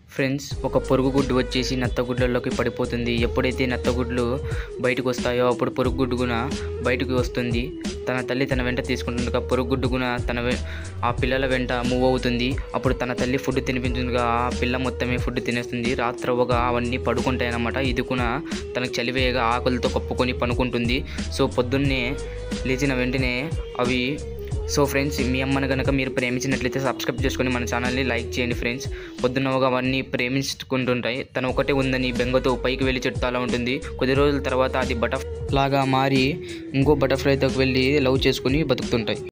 friends ఒక పొరుగు గుడ్డు వచ్చేసి నత్తగుడ్లలోకి పడిపోతుంది ఎప్పుడైతే నత్తగుడ్లు బయటకు వస్తాయో అప్పుడు పొరుగు గుడ్డుగున బయటకు వస్తుంది తన తల్లి తన వెంట తీసుకుంటుండగా పొరుగు గుడ్డుగున తన వె- ఆ పిల్లల వెంట మూవ్ అవుతుంది అప్పుడు తన తల్లి ఫుడ్ తినిపించుగా ఆ పిల్ల మొత్తమే ఫుడ్ తినేస్తుంది రాత్రవగా అవన్నీ పడుకుంటాయి అన్నమాట ఇది కూడా తనకు చలివేయగా ఆకులతో కప్పుకొని పనుకుంటుంది సో పొద్దున్నే లేచిన వెంటనే అవి సో ఫ్రెండ్స్ మీ అమ్మను కనుక మీరు ప్రేమించినట్లయితే సబ్స్క్రైబ్ చేసుకొని మన ఛానల్ని లైక్ చేయండి ఫ్రెండ్స్ పొద్దున్నగా అవన్నీ ప్రేమించుకుంటుంటాయి తను ఒకటే ఉందని బెంగతో పైకి వెళ్ళి చెట్టు అలా ఉంటుంది కొద్ది రోజుల తర్వాత అది బటర్ఫ్లై లాగా మారి ఇంకో బటర్ఫ్లైతో వెళ్ళి లవ్ చేసుకుని బతుకుతుంటాయి